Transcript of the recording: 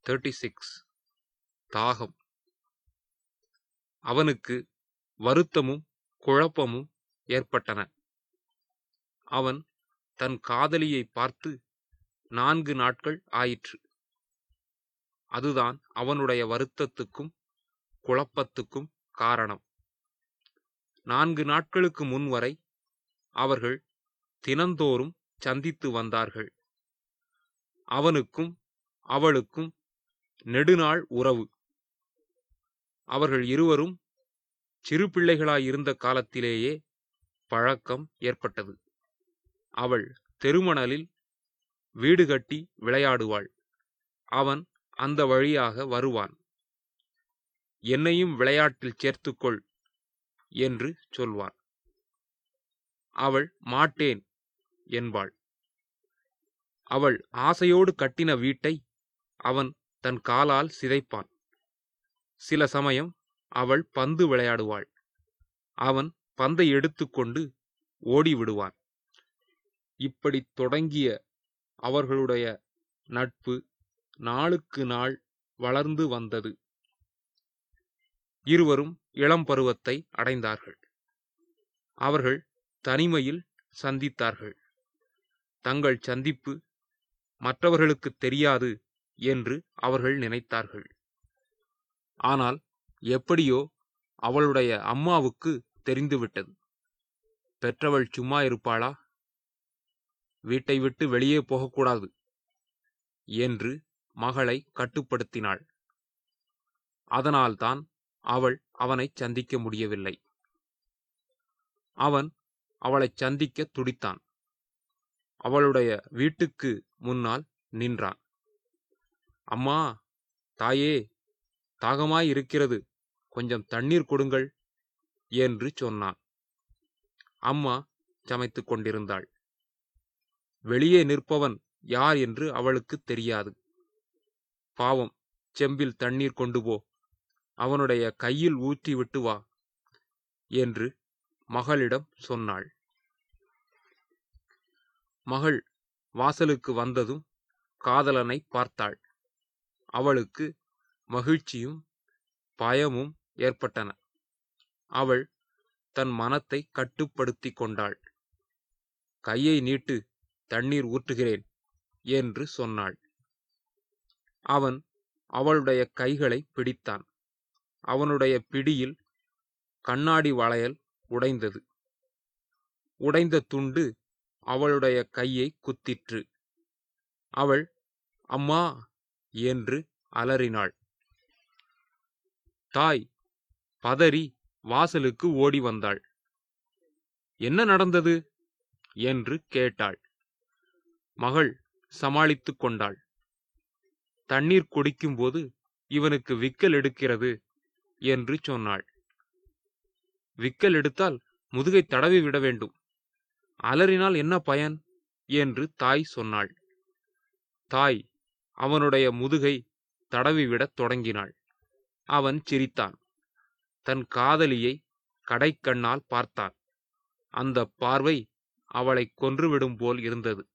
thirty six தாகம் அவனுக்கு வருத்தமும் குழப்பமும் ஏற்பட்டன அவன் தன் காதலியை பார்த்து நான்கு நாட்கள் ஆயிற்று அதுதான் அவனுடைய வருத்தத்துக்கும் குழப்பத்துக்கும் காரணம் நான்கு நாட்களுக்கு முன்வரை அவர்கள் தினந்தோறும் சந்தித்து வந்தார்கள் அவனுக்கும் அவளுக்கும் நெடுநாள் உறவு அவர்கள் இருவரும் சிறு பிள்ளைகளாயிருந்த காலத்திலேயே பழக்கம் ஏற்பட்டது அவள் தெருமணலில் வீடு கட்டி விளையாடுவாள் அவன் அந்த வழியாக வருவான் என்னையும் விளையாட்டில் சேர்த்துக்கொள் என்று சொல்வான் அவள் மாட்டேன் என்பாள் அவள் ஆசையோடு கட்டின வீட்டை அவன் தன் காலால் சிதைப்பான் சில சமயம் அவள் பந்து விளையாடுவாள் அவன் பந்தை எடுத்துக்கொண்டு ஓடிவிடுவான் இப்படி தொடங்கிய அவர்களுடைய நட்பு நாளுக்கு நாள் வளர்ந்து வந்தது இருவரும் இளம் பருவத்தை அடைந்தார்கள் அவர்கள் தனிமையில் சந்தித்தார்கள் தங்கள் சந்திப்பு மற்றவர்களுக்கு தெரியாது என்று அவர்கள் நினைத்தார்கள் ஆனால் எப்படியோ அவளுடைய அம்மாவுக்கு தெரிந்துவிட்டது பெற்றவள் சும்மா இருப்பாளா வீட்டை விட்டு வெளியே போகக்கூடாது என்று மகளை கட்டுப்படுத்தினாள் அதனால்தான் அவள் அவனை சந்திக்க முடியவில்லை அவன் அவளை சந்திக்க துடித்தான் அவளுடைய வீட்டுக்கு முன்னால் நின்றான் அம்மா தாயே தாகமாய் இருக்கிறது கொஞ்சம் தண்ணீர் கொடுங்கள் என்று சொன்னான் அம்மா சமைத்துக் கொண்டிருந்தாள் வெளியே நிற்பவன் யார் என்று அவளுக்கு தெரியாது பாவம் செம்பில் தண்ணீர் கொண்டு போ அவனுடைய கையில் ஊற்றி விட்டு வா என்று மகளிடம் சொன்னாள் மகள் வாசலுக்கு வந்ததும் காதலனை பார்த்தாள் அவளுக்கு மகிழ்ச்சியும் பயமும் ஏற்பட்டன அவள் தன் மனத்தை கட்டுப்படுத்திக் கொண்டாள் கையை நீட்டு தண்ணீர் ஊற்றுகிறேன் என்று சொன்னாள் அவன் அவளுடைய கைகளை பிடித்தான் அவனுடைய பிடியில் கண்ணாடி வளையல் உடைந்தது உடைந்த துண்டு அவளுடைய கையை குத்திற்று அவள் அம்மா என்று அலறினாள் தாய் பதறி வாசலுக்கு ஓடி வந்தாள் என்ன நடந்தது என்று கேட்டாள் மகள் சமாளித்துக் கொண்டாள் தண்ணீர் குடிக்கும்போது இவனுக்கு விக்கல் எடுக்கிறது என்று சொன்னாள் விக்கல் எடுத்தால் முதுகை தடவி விட வேண்டும் அலறினால் என்ன பயன் என்று தாய் சொன்னாள் தாய் அவனுடைய முதுகை தடவிவிடத் தொடங்கினாள் அவன் சிரித்தான் தன் காதலியை கடைக்கண்ணால் பார்த்தான் அந்த பார்வை அவளை கொன்றுவிடும் போல் இருந்தது